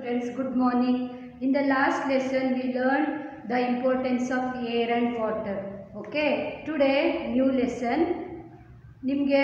students, good morning. In the last lesson, we learned the importance of air and water. Okay, today, new lesson. ನಿಮಗೆ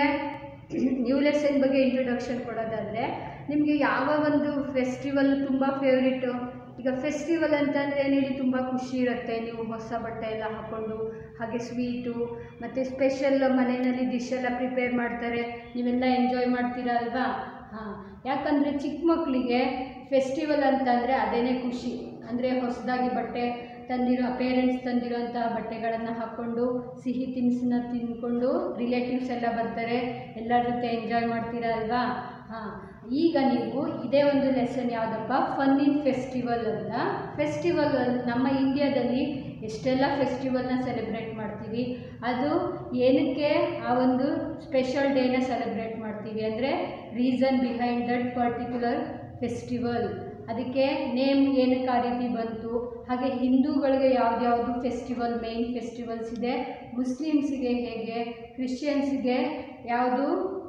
new lesson ಬಗ್ಗೆ introduction ಕೊಡೋದಾದರೆ ನಿಮಗೆ ಯಾವ ಒಂದು festival ತುಂಬ favourite ಈಗ ಫೆಸ್ಟಿವಲ್ ಅಂತಂದರೆ ಏನು ಹೇಳಿ ತುಂಬ ಖುಷಿ ಇರುತ್ತೆ ನೀವು ಹೊಸ ಬಟ್ಟೆ ಎಲ್ಲ ಹಾಕ್ಕೊಂಡು ಹಾಗೆ ಸ್ವೀಟು ಮತ್ತು ಸ್ಪೆಷಲ್ ಮನೆಯಲ್ಲಿ ಡಿಶ್ ಎಲ್ಲ ಪ್ರಿಪೇರ್ ಮಾಡ್ತಾರೆ ನೀವೆಲ್ಲ ಎಂಜಾಯ್ ಮಾಡ್ತೀರಾ ಅಲ್ವಾ ಹಾಂ ಯಾಕಂದರೆ ಚಿಕ್ಕ ಮಕ್ಕಳಿಗೆ ಫೆಸ್ಟಿವಲ್ ಅಂತಂದರೆ ಅದೇನೇ ಖುಷಿ ಅಂದರೆ ಹೊಸದಾಗಿ ಬಟ್ಟೆ ತಂದಿರೋ ಪೇರೆಂಟ್ಸ್ ತಂದಿರೋಂಥ ಬಟ್ಟೆಗಳನ್ನು ಹಾಕ್ಕೊಂಡು ಸಿಹಿ ತಿನಿಸನ್ನ ತಿಂದ್ಕೊಂಡು ರಿಲೇಟಿವ್ಸ್ ಎಲ್ಲ ಬರ್ತಾರೆ ಎಲ್ಲರ ಜೊತೆ ಎಂಜಾಯ್ ಮಾಡ್ತೀರಾ ಅಲ್ವಾ ಹಾಂ ಈಗ ನೀವು ಇದೇ ಒಂದು ಲೆಸನ್ ಯಾವುದಪ್ಪ ಫನ್ ಇನ್ ಫೆಸ್ಟಿವಲ್ ಅಂತ ಫೆಸ್ಟಿವಲ್ ನಮ್ಮ ಇಂಡಿಯಾದಲ್ಲಿ ಎಷ್ಟೆಲ್ಲ ಫೆಸ್ಟಿವಲ್ನ ಸೆಲೆಬ್ರೇಟ್ ಮಾಡ್ತೀವಿ ಅದು ಏನಕ್ಕೆ ಆ ಒಂದು ಸ್ಪೆಷಲ್ ಡೇನ ಸೆಲೆಬ್ರೇಟ್ ಮಾಡ್ತೀವಿ ಅಂದರೆ reason behind that particular festival ಅದಕ್ಕೆ ನೇಮ್ ಏನಕ್ಕೆ ಆ ರೀತಿ ಬಂತು ಹಾಗೆ ಹಿಂದೂಗಳಿಗೆ ಯಾವ್ದ್ಯಾವುದು ಫೆಸ್ಟಿವಲ್ ಮೇಯ್ನ್ ಫೆಸ್ಟಿವಲ್ಸ್ ಇದೆ ಮುಸ್ಲಿಮ್ಸಿಗೆ ಹೇಗೆ ಕ್ರಿಶ್ಚಿಯನ್ಸಿಗೆ ಯಾವುದು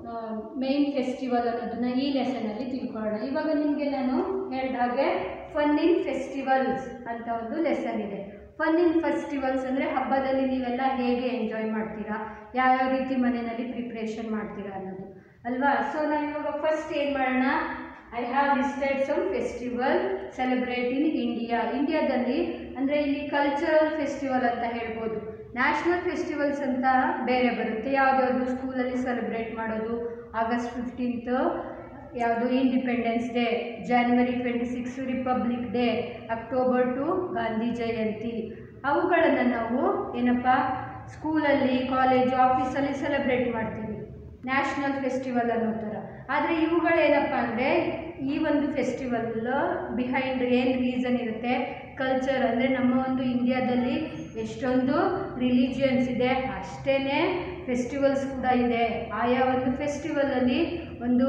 ಮೇಯ್ನ್ ಫೆಸ್ಟಿವಲ್ ಅನ್ನೋದನ್ನ ಈ ಲೆಸನಲ್ಲಿ ತಿಳ್ಕೊಳ್ಳೋಣ ಇವಾಗ ನಿಮಗೆ ನಾನು ಹೇಳಿದ ಹಾಗೆ ಫನ್ ಇನ್ ಫೆಸ್ಟಿವಲ್ಸ್ ಅಂತ ಒಂದು ಲೆಸನ್ ಇದೆ ಫನ್ ಇನ್ ಫೆಸ್ಟಿವಲ್ಸ್ ಅಂದರೆ ಹಬ್ಬದಲ್ಲಿ ನೀವೆಲ್ಲ ಹೇಗೆ ಎಂಜಾಯ್ ಮಾಡ್ತೀರಾ ಯಾವ್ಯಾವ ರೀತಿ ಮನೆಯಲ್ಲಿ ಪ್ರಿಪ್ರೇಷನ್ ಮಾಡ್ತೀರಾ ಅನ್ನೋದು ಅಲ್ವಾ ಸೊ ನಾವು ಇವಾಗ ಫಸ್ಟ್ ಏನು ಮಾಡೋಣ I have listed some festival celebrate in India ಇಂಡಿಯಾದಲ್ಲಿ ಅಂದರೆ ಇಲ್ಲಿ ಕಲ್ಚರಲ್ ಫೆಸ್ಟಿವಲ್ ಅಂತ ಹೇಳ್ಬೋದು ನ್ಯಾಷನಲ್ ಫೆಸ್ಟಿವಲ್ಸ್ ಅಂತ ಬೇರೆ ಬರುತ್ತೆ ಯಾವುದ್ಯಾವುದು ಸ್ಕೂಲಲ್ಲಿ ಸೆಲೆಬ್ರೇಟ್ ಮಾಡೋದು ಆಗಸ್ಟ್ ಫಿಫ್ಟೀನ್ತ್ ಯಾವುದು independence day January twenty six republic day October two Gandhi Jayanti ಅವುಗಳನ್ನು ನಾವು ಏನಪ್ಪ ಸ್ಕೂಲಲ್ಲಿ ಕಾಲೇಜು ಆಫೀಸಲ್ಲಿ ಸೆಲೆಬ್ರೇಟ್ ಮಾಡ್ತೀವಿ ನ್ಯಾಷನಲ್ ಫೆಸ್ಟಿವಲ್ ಅನ್ನೋ ಥರ ಆದರೆ ಇವುಗಳೇನಪ್ಪ ಅಂದರೆ ಈ ಒಂದು ಫೆಸ್ಟಿವಲ್ ಬಿಹೈಂಡ್ ಏನು ರೀಸನ್ ಇರುತ್ತೆ ಕಲ್ಚರ್ ಅಂದರೆ ನಮ್ಮ ಒಂದು ಇಂಡಿಯಾದಲ್ಲಿ ಎಷ್ಟೊಂದು ರಿಲಿಜಿಯನ್ಸ್ ಇದೆ ಅಷ್ಟೇ ಫೆಸ್ಟಿವಲ್ಸ್ ಕೂಡ ಇದೆ ಆಯಾ ಒಂದು ಫೆಸ್ಟಿವಲಲ್ಲಿ ಒಂದು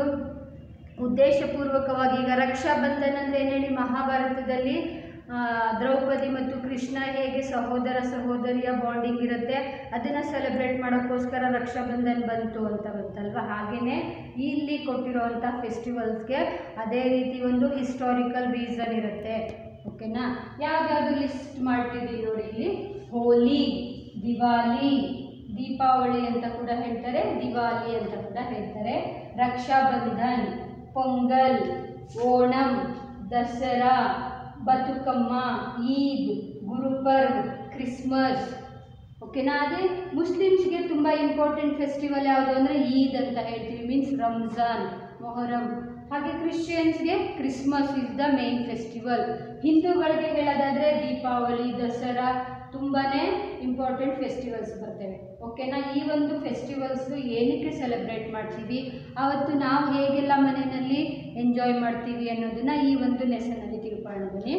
ಉದ್ದೇಶಪೂರ್ವಕವಾಗಿ ಈಗ ರಕ್ಷಾಬಂಧನ ಅಂದರೆ ಏನು ಹೇಳಿ ಮಹಾಭಾರತದಲ್ಲಿ ಆ, ದ್ರೌಪದಿ ಮತ್ತು ಕೃಷ್ಣ ಹೇಗೆ ಸಹೋದರ ಸಹೋದರಿಯ ಬಾಂಡಿಂಗ್ ಇರುತ್ತೆ ಅದನ್ನು ಸೆಲೆಬ್ರೇಟ್ ಮಾಡೋಕ್ಕೋಸ್ಕರ ರಕ್ಷಾಬಂಧನ್ ಬಂತು ಅಂತ ಗೊತ್ತಲ್ವ ಹಾಗೆಯೇ ಇಲ್ಲಿ ಕೊಟ್ಟಿರೋವಂಥ ಫೆಸ್ಟಿವಲ್ಸ್ಗೆ ಅದೇ ರೀತಿ ಒಂದು ಹಿಸ್ಟಾರಿಕಲ್ ರೀಸನ್ ಇರುತ್ತೆ ಓಕೆನಾ ಯಾವ್ದಾವುದು ಲಿಸ್ಟ್ ಮಾಡ್ತಿದ್ದೀವಿ ನೋಡಿ ಇಲ್ಲಿ ಹೋಲಿ ದಿವಾಲಿ ದೀಪಾವಳಿ ಅಂತ ಕೂಡ ಹೇಳ್ತಾರೆ ದಿವಾಲಿ ಅಂತ ಕೂಡ ಹೇಳ್ತಾರೆ ರಕ್ಷಾಬಂಧನ್ ಪೊಂಗಲ್ ಓಣಂ ದಸರಾ ಬತುಕಮ್ಮ ಈದ್ ಗುರುಪರ್ವ್ ಕ್ರಿಸ್ಮಸ್ ಓಕೆನಾ ಅದೇ ಮುಸ್ಲಿಮ್ಸ್ಗೆ ತುಂಬ ಇಂಪಾರ್ಟೆಂಟ್ ಫೆಸ್ಟಿವಲ್ ಯಾವುದು ಅಂದರೆ ಈದ್ ಅಂತ ಹೇಳ್ತೀವಿ ಮೀನ್ಸ್ ರಂಜಾನ್ ಮೊಹರಂ ಹಾಗೆ ಕ್ರಿಶ್ಚಿಯನ್ಸ್ಗೆ Christmas is the main festival ಹಿಂದೂಗಳಿಗೆ ಹೇಳೋದಾದರೆ ದೀಪಾವಳಿ ದಸರಾ ತುಂಬಾ ಇಂಪಾರ್ಟೆಂಟ್ ಫೆಸ್ಟಿವಲ್ಸ್ ಬರ್ತವೆ ಓಕೆನಾ ಈ ಒಂದು ಫೆಸ್ಟಿವಲ್ಸ್ ಏನಕ್ಕೆ ಸೆಲೆಬ್ರೇಟ್ ಮಾಡ್ತೀವಿ ಆವತ್ತು ನಾವು ಹೇಗೆಲ್ಲ ಮನೆಯಲ್ಲಿ ಎಂಜಾಯ್ ಮಾಡ್ತೀವಿ ಅನ್ನೋದನ್ನ ಈ ಒಂದು ಲೆಸನಲ್ಲಿ ತಿಳ್ಕೊಳ್ಳೋಣ ಬನ್ನಿ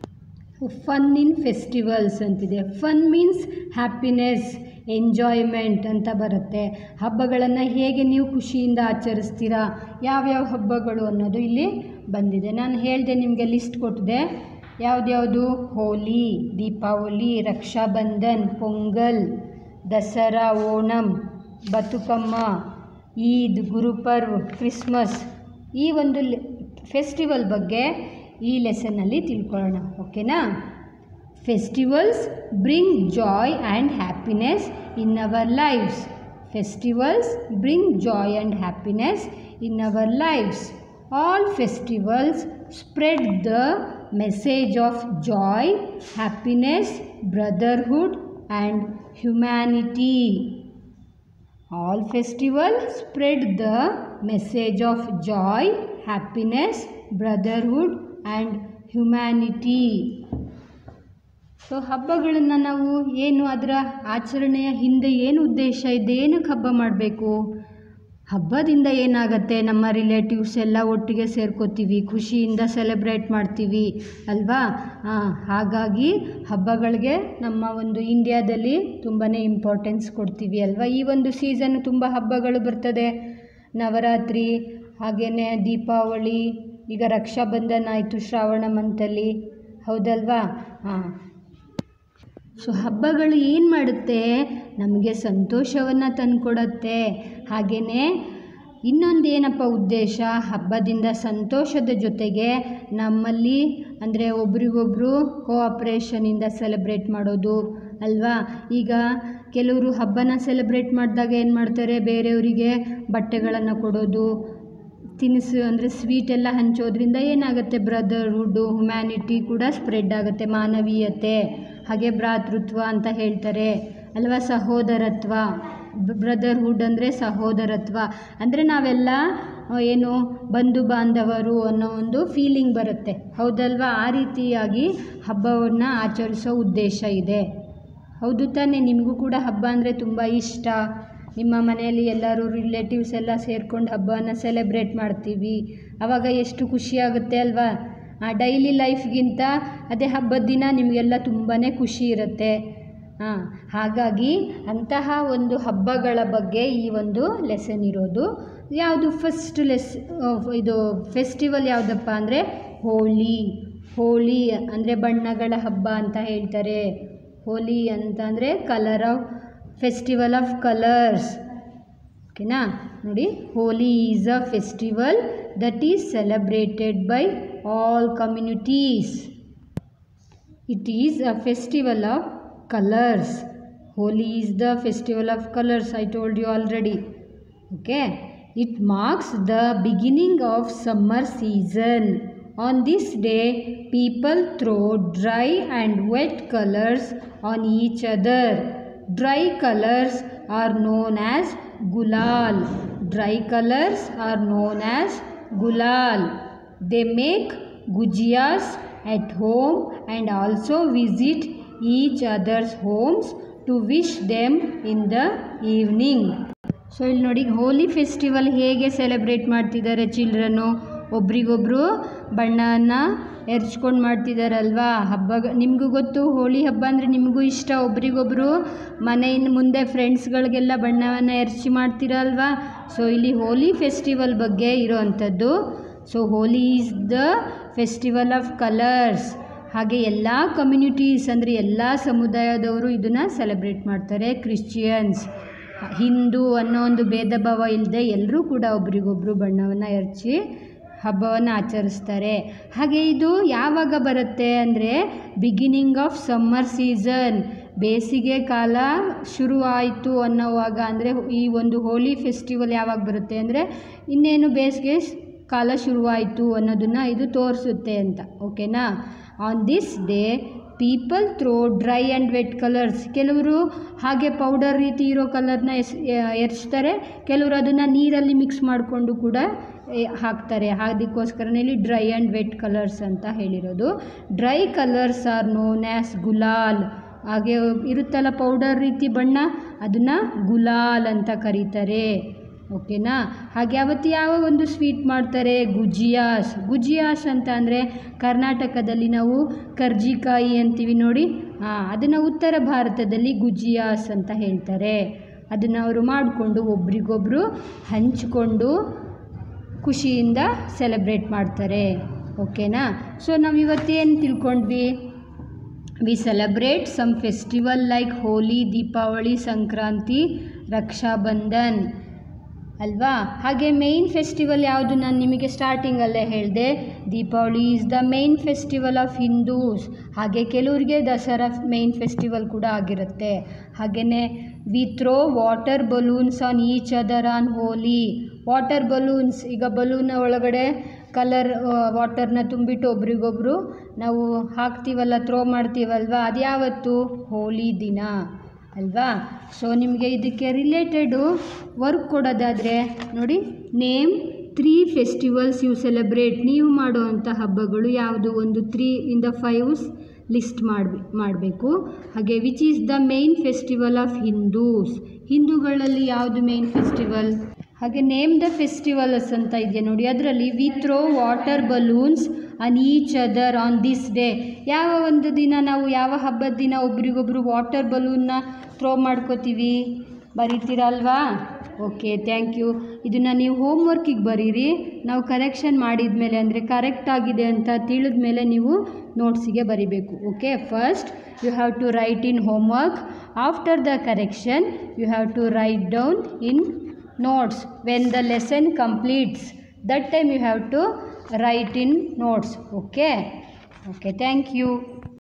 ಫನ್ ಇನ್ ಫೆಸ್ಟಿವಲ್ಸ್ ಅಂತಿದೆ ಫನ್ ಮೀನ್ಸ್ ಹ್ಯಾಪಿನೆಸ್ ಎಂಜಾಯ್ಮೆಂಟ್ ಅಂತ ಬರುತ್ತೆ ಹಬ್ಬಗಳನ್ನು ಹೇಗೆ ನೀವು ಖುಷಿಯಿಂದ ಆಚರಿಸ್ತೀರಾ ಯಾವ್ಯಾವ ಹಬ್ಬಗಳು ಅನ್ನೋದು ಇಲ್ಲಿ ಬಂದಿದೆ ನಾನು ಹೇಳಿದೆ ನಿಮಗೆ ಲಿಸ್ಟ್ ಕೊಟ್ಟಿದೆ ಯಾವ್ದ್ಯಾವುದು ಹೋಲಿ ದೀಪಾವಳಿ ರಕ್ಷಾಬಂಧನ್ ಪೊಂಗಲ್ ದಸರಾ ಓಣಂ ಬತುಕಮ್ಮ ಈದ್ ಗುರುಪರ್ವ್ ಕ್ರಿಸ್ಮಸ್ ಈ ಒಂದು ಫೆಸ್ಟಿವಲ್ ಬಗ್ಗೆ ಈ ಲೆಸನ್ನಲ್ಲಿ ತಿಳ್ಕೊಳ್ಳೋಣ ಓಕೆನಾ festivals bring joy and happiness in our lives festivals bring joy and happiness in our lives all festivals spread the message of joy happiness brotherhood and humanity All festivals spread the message of joy, happiness, brotherhood and humanity. So ಹಬ್ಬಗಳನ್ನು ನಾವು ಏನು ಅದರ ಆಚರಣೆಯ ಹಿಂದೆ ಏನು ಉದ್ದೇಶ ಇದೆ ಏನಕ್ಕೆ ಹಬ್ಬ ಮಾಡಬೇಕು ಹಬ್ಬದಿಂದ ಏನಾಗುತ್ತೆ ನಮ್ಮ ರಿಲೇಟಿವ್ಸ್ ಎಲ್ಲ ಒಟ್ಟಿಗೆ ಸೇರ್ಕೋತೀವಿ ಖುಷಿಯಿಂದ ಸೆಲೆಬ್ರೇಟ್ ಮಾಡ್ತೀವಿ ಅಲ್ವಾ ಹಾಂ ಹಾಗಾಗಿ ಹಬ್ಬಗಳಿಗೆ ನಮ್ಮ ಒಂದು ಇಂಡಿಯಾದಲ್ಲಿ ತುಂಬಾ ಇಂಪಾರ್ಟೆನ್ಸ್ ಕೊಡ್ತೀವಿ ಅಲ್ವಾ ಈ ಒಂದು ಸೀಸನ್ ತುಂಬ ಹಬ್ಬಗಳು ಬರ್ತದೆ ನವರಾತ್ರಿ ಹಾಗೆಯೇ ದೀಪಾವಳಿ ಈಗ ರಕ್ಷಾಬಂಧನ ಆಯಿತು ಶ್ರಾವಣ ಮಂತಲ್ಲಿ ಹೌದಲ್ವಾ ಹಾಂ ಸೊ ಹಬ್ಬಗಳು ಏನು ಮಾಡುತ್ತೆ ನಮಗೆ ಸಂತೋಷವನ್ನು ತಂದುಕೊಡುತ್ತೆ ಹಾಗೆಯೇ ಇನ್ನೊಂದೇನಪ್ಪ ಉದ್ದೇಶ ಹಬ್ಬದಿಂದ ಸಂತೋಷದ ಜೊತೆಗೆ ನಮ್ಮಲ್ಲಿ ಅಂದರೆ ಒಬ್ರಿಗೊಬ್ರು ಕೋಆಪ್ರೇಷನಿಂದ ಸೆಲೆಬ್ರೇಟ್ ಮಾಡೋದು ಅಲ್ವಾ ಈಗ ಕೆಲವರು ಹಬ್ಬನ ಸೆಲೆಬ್ರೇಟ್ ಮಾಡಿದಾಗ ಏನು ಮಾಡ್ತಾರೆ ಬೇರೆಯವರಿಗೆ ಬಟ್ಟೆಗಳನ್ನು ಕೊಡೋದು ತಿನಿಸು ಅಂದರೆ ಸ್ವೀಟ್ ಎಲ್ಲ ಹಂಚೋದ್ರಿಂದ ಏನಾಗುತ್ತೆ ಬ್ರದರ್ಹುಡ್ಡು ಹ್ಯುಮ್ಯಾನಿಟಿ ಕೂಡ ಸ್ಪ್ರೆಡ್ ಆಗುತ್ತೆ ಮಾನವೀಯತೆ ಹಾಗೆ ಭ್ರಾತೃತ್ವ ಅಂತ ಹೇಳ್ತಾರೆ ಅಲ್ವಾ ಸಹೋದರತ್ವ ಬ್ರದರ್ಹುಡ್ ಅಂದರೆ ಸಹೋದರತ್ವ ಅಂದರೆ ನಾವೆಲ್ಲ ಆ, ಏನು ಬಂಧು ಬಾಂಧವರು ಅನ್ನೋ ಒಂದು ಫೀಲಿಂಗ್ ಬರುತ್ತೆ ಹೌದಲ್ವಾ ಆ ರೀತಿಯಾಗಿ ಹಬ್ಬವನ್ನು ಆಚರಿಸೋ ಉದ್ದೇಶ ಇದೆ ಹೌದು ತಾನೇ ನಿಮಗೂ ಕೂಡ ಹಬ್ಬ ಅಂದರೆ ತುಂಬ ಇಷ್ಟ ನಿಮ್ಮ ಮನೆಯಲ್ಲಿ ಎಲ್ಲರೂ ರಿಲೇಟಿವ್ಸ್ ಎಲ್ಲ ಸೇರ್ಕೊಂಡು ಹಬ್ಬನ ಸೆಲೆಬ್ರೇಟ್ ಮಾಡ್ತೀವಿ ಆವಾಗ ಎಷ್ಟು ಖುಷಿಯಾಗುತ್ತೆ ಅಲ್ವಾ ಡೈಲಿ ಲೈಫ್ಗಿಂತ ಅದೇ ಹಬ್ಬದ ದಿನ ನಿಮಗೆಲ್ಲ ತುಂಬಾ ಖುಷಿ ಇರುತ್ತೆ ಹಾಂ ಹಾಗಾಗಿ ಅಂತಹ ಒಂದು ಹಬ್ಬಗಳ ಬಗ್ಗೆ ಈ ಒಂದು ಲೆಸನ್ ಇರೋದು ಯಾವುದು ಫಸ್ಟ್ ಲೆಸ್ ಇದು ಫೆಸ್ಟಿವಲ್ ಯಾವುದಪ್ಪ ಅಂದರೆ ಹೋಳಿ ಹೋಳಿ ಅಂದರೆ ಬಣ್ಣಗಳ ಹಬ್ಬ ಅಂತ ಹೇಳ್ತಾರೆ ಹೋಲಿ ಅಂತ ಅಂದರೆ colour of festival of colours ಓಕೆನಾ ನೋಡಿ Holi is a festival that is celebrated by all communities It is a festival of colors. Holi is the festival of colors, I told you already. Okay. It marks the beginning of summer season. On this day, people throw dry and wet colors on each other. Dry colors are known as gulal. Dry colors are known as gulal. They make gujiyas at home and also visit each other's homes to wish them in the evening. So ಇಲ್ಲಿ ನೋಡಿ ಹೋಲಿ festival ಹೇಗೆ celebrate ಮಾಡ್ತಿದ್ದಾರೆ ಚಿಲ್ಡ್ರನ್ನು ಒಬ್ರಿಗೊಬ್ರು ಬಣ್ಣನ ಎರಚ್ಕೊಂಡು ಮಾಡ್ತಿದ್ದಾರಲ್ವಾ ಹಬ್ಬ ನಿಮಗೂ ಗೊತ್ತು ಹೋಳಿ ಹಬ್ಬ ಅಂದರೆ ನಿಮಗೂ ಇಷ್ಟ ಒಬ್ರಿಗೊಬ್ರು ಮನೆಯಿಂದ ಮುಂದೆ ಫ್ರೆಂಡ್ಸ್ಗಳಿಗೆಲ್ಲ ಬಣ್ಣವನ್ನು ಎರಚಿ ಮಾಡ್ತೀರಲ್ವಾ ಸೊ ಇಲ್ಲಿ ಹೋಲಿ ಫೆಸ್ಟಿವಲ್ ಬಗ್ಗೆ ಇರೋವಂಥದ್ದು so Holi is the festival of colours ಹಾಗೆ ಎಲ್ಲ ಕಮ್ಯುನಿಟೀಸ್ ಅಂದರೆ ಎಲ್ಲ ಸಮುದಾಯದವರು ಇದನ್ನು ಸೆಲೆಬ್ರೇಟ್ ಮಾಡ್ತಾರೆ ಕ್ರಿಶ್ಚಿಯನ್ಸ್ ಹಿಂದೂ ಅನ್ನೋ ಒಂದು ಭೇದ ಭಾವ ಇಲ್ಲದೆ ಎಲ್ಲರೂ ಕೂಡ ಒಬ್ರಿಗೊಬ್ರು ಬಣ್ಣವನ್ನು ಎರಚಿ ಹಬ್ಬವನ್ನು ಆಚರಿಸ್ತಾರೆ ಹಾಗೆ ಇದು ಯಾವಾಗ ಬರುತ್ತೆ ಅಂದರೆ ಬಿಗಿನಿಂಗ್ ಆಫ್ ಸಮ್ಮರ್ ಸೀಸನ್ ಬೇಸಿಗೆ ಕಾಲ ಶುರುವಾಯಿತು ಅನ್ನೋವಾಗ ಅಂದರೆ ಈ ಒಂದು ಹೋಲಿ ಫೆಸ್ಟಿವಲ್ ಯಾವಾಗ ಬರುತ್ತೆ ಅಂದರೆ ಇನ್ನೇನು ಬೇಸಿಗೆ ಕಾಲ ಶುರುವಾಯಿತು ಅನ್ನೋದನ್ನು ಇದು ತೋರಿಸುತ್ತೆ ಅಂತ ಓಕೆನಾ on this day people throw dry and wet colours ಕೆಲವರು ಹಾಗೆ ಪೌಡರ್ ರೀತಿ ಇರೋ ಕಲರ್ನ ಎಸ್ ಎರಚ್ತಾರೆ ಕೆಲವರು ಅದನ್ನು ನೀರಲ್ಲಿ ಮಿಕ್ಸ್ ಮಾಡಿಕೊಂಡು ಕೂಡ ಎ, ಹಾಕ್ತಾರೆ ಅದಕ್ಕೋಸ್ಕರನೇ ಇಲ್ಲಿ ಡ್ರೈ ಆ್ಯಂಡ್ ವೆಟ್ ಕಲರ್ಸ್ ಅಂತ ಹೇಳಿರೋದು dry colours are known as gulal ಹಾಗೆ ಇರುತ್ತಲ್ಲ ಪೌಡರ್ ರೀತಿ ಬಣ್ಣ ಅದನ್ನು ಗುಲಾಲ್ ಅಂತ ಕರೀತಾರೆ ಓಕೆನಾ ಹಾಗೆ ಅವತ್ತು ಯಾವ ಒಂದು ಸ್ವೀಟ್ ಮಾಡ್ತಾರೆ ಗುಜಿಯಾಸ್ ಗುಜಿಯಾಸ್ ಅಂತ ಅಂದರೆ ಕರ್ನಾಟಕದಲ್ಲಿ ನಾವು ಕರ್ಜಿಕಾಯಿ ಅಂತೀವಿ ನೋಡಿ ಹಾಂ ಅದನ್ನು ಉತ್ತರ ಭಾರತದಲ್ಲಿ ಗುಜಿಯಾಸ್ ಅಂತ ಹೇಳ್ತಾರೆ ಅದನ್ನು ಅವರು ಮಾಡಿಕೊಂಡು ಒಬ್ರಿಗೊಬ್ಬರು ಹಂಚಿಕೊಂಡು ಖುಷಿಯಿಂದ ಸೆಲೆಬ್ರೇಟ್ ಮಾಡ್ತಾರೆ ಓಕೆನಾ ಸೊ ನಾವು ಇವತ್ತೇನು ತಿಳ್ಕೊಂಡ್ವಿ we celebrate some festival like Holi Deepavali Sankranti Rakshabandhan ಅಲ್ವಾ ಹಾಗೆ ಮೇಯ್ನ್ ಫೆಸ್ಟಿವಲ್ ಯಾವುದು ನಾನು ನಿಮಗೆ ಸ್ಟಾರ್ಟಿಂಗಲ್ಲೇ ಹೇಳಿದೆ Deepavali is the main festival of Hindus ಹಾಗೆ ಕೆಲವರಿಗೆ ದಸರಾ ಮೇಯ್ನ್ ಫೆಸ್ಟಿವಲ್ ಕೂಡ ಆಗಿರುತ್ತೆ ಹಾಗೆಯೇ we throw water balloons on each other on Holi water balloons ಈಗ ಬಲೂನ್ ಒಳಗಡೆ ಕಲರ್ ವಾಟರ್ನ ತುಂಬಿಟ್ಟು ಒಬ್ರಿಗೊಬ್ರು ನಾವು ಹಾಕ್ತೀವಲ್ಲ ಥ್ರೋ ಮಾಡ್ತೀವಲ್ವ ಅದು ಯಾವತ್ತು ಹೋಲಿ ದಿನ ಅಲ್ವಾ ಸೊ ನಿಮಗೆ ಇದಕ್ಕೆ ರಿಲೇಟೆಡು ವರ್ಕ್ ಕೊಡೋದಾದರೆ ನೋಡಿ name three festivals you celebrate ನೀವು ಮಾಡುವಂಥ ಹಬ್ಬಗಳು ಯಾವುದು ಒಂದು three in the fives list ಮಾಡಿ ಮಾಡಬೇಕು ಹಾಗೆ which is the main festival of Hindus ಹಿಂದೂಗಳಲ್ಲಿ ಯಾವುದು ಮೇನ್ ಫೆಸ್ಟಿವಲ್ ಹಾಗೆ ನೇಮ್ ದ ಫೆಸ್ಟಿವಲ್ಸ್ ಅಂತ ಇದೆಯಾ ನೋಡಿ ಅದರಲ್ಲಿ we throw water balloons on each other on this day ಯಾವ ಒಂದು ದಿನ ನಾವು ಯಾವ ಹಬ್ಬದ ದಿನ ಒಬ್ರಿಗೊಬ್ರು ವಾಟರ್ ಬಲೂನ್ನ ಥ್ರೋ ಮಾಡ್ಕೋತೀವಿ ಬರೀತೀರಲ್ವಾ ಓಕೆ ಥ್ಯಾಂಕ್ ಯು ಇದನ್ನು ನೀವು ಹೋಮ್ವರ್ಕಿಗೆ ಬರೀರಿ ನಾವು ಕರೆಕ್ಷನ್ ಮಾಡಿದ ಮೇಲೆ ಅಂದರೆ ಕರೆಕ್ಟ್ ಆಗಿದೆ ಅಂತ ತಿಳಿದ ಮೇಲೆ ನೀವು ನೋಟ್ಸಿಗೆ ಬರಿಬೇಕು okay first you have to write in homework after the correction you have to write down in notes when the lesson completes that time you have to write in notes okay okay thank you